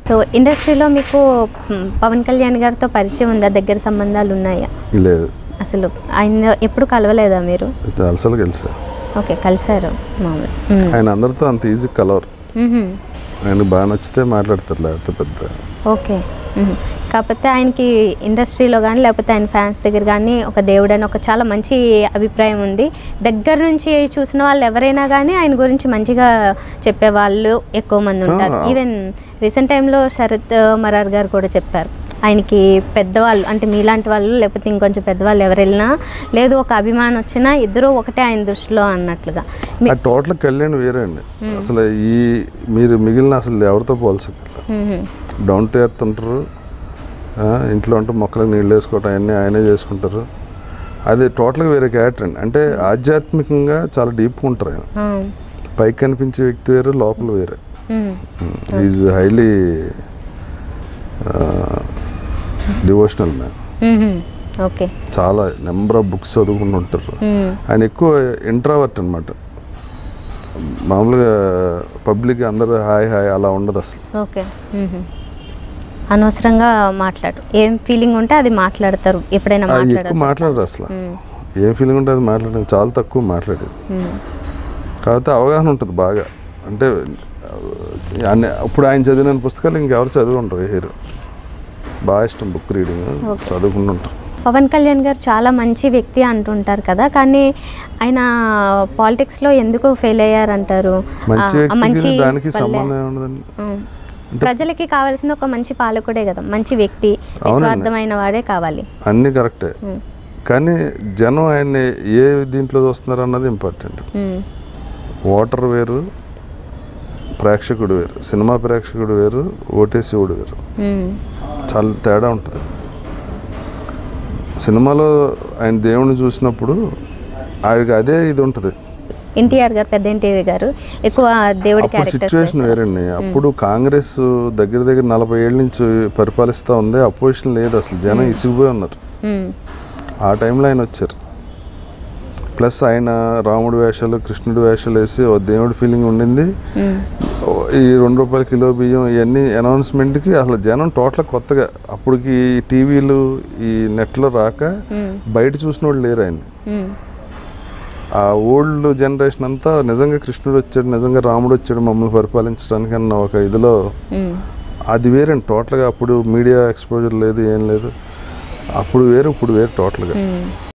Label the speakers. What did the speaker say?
Speaker 1: So ఇండస్ట్రీలో మీకు మ్, పవన్ కళ్యాణ్ గారితో పరిచయం ఉందా దగ్గర సంబంధాలు ఉన్నాయా
Speaker 2: లేదు
Speaker 1: అసలు ఆయన ఎప్పుడు కలవలేదా మీరు
Speaker 2: అయితే అలసలు కలిసా
Speaker 1: ఓకే కలిసారు మామూలు మ్.
Speaker 2: ఆయన అందరితో అంత ఈజీ కలవరు
Speaker 1: మ్హూ.
Speaker 2: ఆయన బాగా నచ్చితే మాట్లాడతారు లేకపోతే పెద్ద
Speaker 1: ఓకే మ్మ్. కాకపోతే ఆయనకి ఇండస్ట్రీలో కానీ లేకపోతే ఆయన ఫ్యాన్స్ దగ్గర కానీ ఒక దేవుడు అని ఒక చాలా మంచి అభిప్రాయం ఉంది దగ్గర నుంచి చూసిన వాళ్ళు ఎవరైనా కానీ ఆయన గురించి మంచిగా చెప్పేవాళ్ళు ఎక్కువ మంది ఉంటారు
Speaker 2: ఆ.
Speaker 1: ఈవెన్ రీసెంట్ టైంలో శరత్ మరార్ గారు కూడా చెప్పారు ఆయనకి పెద్దవాళ్ళు అంటే మీలాంటి వాళ్ళు లేకపోతే ఇంకొంచెం పెద్దవాళ్ళు ఎవరు వెళ్ళినా లేదు ఒక అభిమానం వచ్చినా ఇద్దరు ఒకటే ఆయన దృష్టిలో అన్నట్లుగా మీ-
Speaker 2: ఆ టోటల్ కళ్యాణ్ వేరే అండి అసలు ఈ మీరు మిగిలిన అసలు ఎవరితో పోల్చగలరు
Speaker 1: మ్మ్.
Speaker 2: డౌన్ టు ఎర్త్ ఉంటారు ఆ, ఇంట్లో ఉంటే మొక్కలకు నీళ్ళు వేసుకోవటం అవన్నీ ఆయనే చేసుకుంటారు అది టోటల్గా వేరే క్యారెక్టర్ అండి అంటే ఆధ్యాత్మికంగా చాలా డీప్గా ఉంటారు ఆయన
Speaker 1: ఆ.
Speaker 2: పైకి కనిపించే వ్యక్తి వేరు లోపల వేరే
Speaker 1: మ్మ్.
Speaker 2: Is highly devotional man
Speaker 1: hmm. Okay
Speaker 2: చాలా నెంబర్ ఆఫ్ బుక్స్ చదువుకుంటూ ఉంటారు
Speaker 1: మ్మ్.
Speaker 2: ఆయన ఎక్కువ ఇంట్రావర్ట్ అనమాట మామూలుగా పబ్లిక్ అందరూ హాయ్ హాయ్ అలా ఉండదు అసలు
Speaker 1: ఓకే మ్మ్. అనవసరంగా మాట్లాడు ఏం ఫీలింగ్ ఉంటే అది మాట్లాడతారు ఎప్పుడైనా
Speaker 2: అది ఎక్కువ
Speaker 1: మాట్లాడారు
Speaker 2: మాట్లాడరు అసలు ఏం ఫీలింగ్ ఉంటుంది అది మాట్లాడడం చాలా తక్కువ మాట్లాడేది కాకపోతే అవగాహన ఉంటుంది బాగా అంటే ఆ, అన్ని ఇప్పుడు ఆయన చదివిన పుస్తకాలు ఇంకెవరు చదివి ఉంటారు ఏ హీరో బాగా ఇష్టం బుక్ రీడింగ్
Speaker 1: Okay.
Speaker 2: చదువుకుంటూ ఉంటారు
Speaker 1: పవన్ కళ్యాణ్ గారు చాలా మంచి వ్యక్తి అంటుంటారు కదా కానీ ఆయన పాలిటిక్స్లో ఎందుకు ఫెయిల్ అయ్యారంటారు
Speaker 2: మంచి
Speaker 1: ఆ,
Speaker 2: వ్యక్తికి
Speaker 1: మంచి
Speaker 2: దానికి
Speaker 1: పల్లె.
Speaker 2: సంబంధం ఏముండదండి
Speaker 1: ఉం. ప్రజలకి కావాల్సిన ఒక మంచి పాలకుడే కదా మంచి వ్యక్తి నిస్వార్థమైన వాడే కావాలి
Speaker 2: అన్నీ కరెక్టే
Speaker 1: ఉం.
Speaker 2: కానీ జనం ఆయన్ని ఏ దీంట్లో చూస్తున్నారు అన్నది ఇంపార్టెంట్
Speaker 1: ఉం.
Speaker 2: ఓటర్ వేరు ప్రేక్షకుడు వేరు సినిమా ప్రేక్షకుడు వేరు ఓటేసేవాడు వేరు
Speaker 1: ఉం.
Speaker 2: చాలా తేడా ఉంటుంది సినిమాలో ఆయన దేవుణ్ణి చూసినప్పుడు ఆయనకి అదే ఇది ఉంటుంది
Speaker 1: ఎన్టీఆర్ గారు పెద్ద ఎన్టీఆర్ గారు ఎక్కువ దేవుడి
Speaker 2: అప్పుడు సిచ్యువేషన్
Speaker 1: క్యారెక్టర్స్
Speaker 2: వేరండి అప్పుడు కాంగ్రెస్ దగ్గర దగ్గర నలభై ఏళ్ళ నుంచి పరిపాలిస్తూ ఉంది అపోజిషన్ లేదు అసలు జనం ఇసిగిపోయి ఉన్నారు ఆ టైంలో ఆయన వచ్చారు ప్లస్ ఆయన రాముడి వేషాలు కృష్ణుడి వేషాలు వేసి ఓ దేవుడి ఫీలింగ్ ఉండింది ఓ ఈ రెండు రూపాయల కిలో బియ్యం ఇవన్నీ అనౌన్స్మెంట్కి అసలు జనం టోటల్ కొత్తగా అప్పటికి ఈ టీవీలు ఈ నెట్లో రాక బయట చూసిన వాళ్ళు లేరు ఆయన ఆ ఓల్డ్ జనరేషన్ అంతా నిజంగా కృష్ణుడు వచ్చాడు నిజంగా రాముడు వచ్చాడు మమ్మల్ని పరిపాలించడానికి అన్న ఒక ఇదిలో అది వేరండి టోటల్గా అప్పుడు మీడియా ఎక్స్పోజర్ లేదు ఏం లేదు అప్పుడు వేరు ఇప్పుడు వేరు టోటల్గా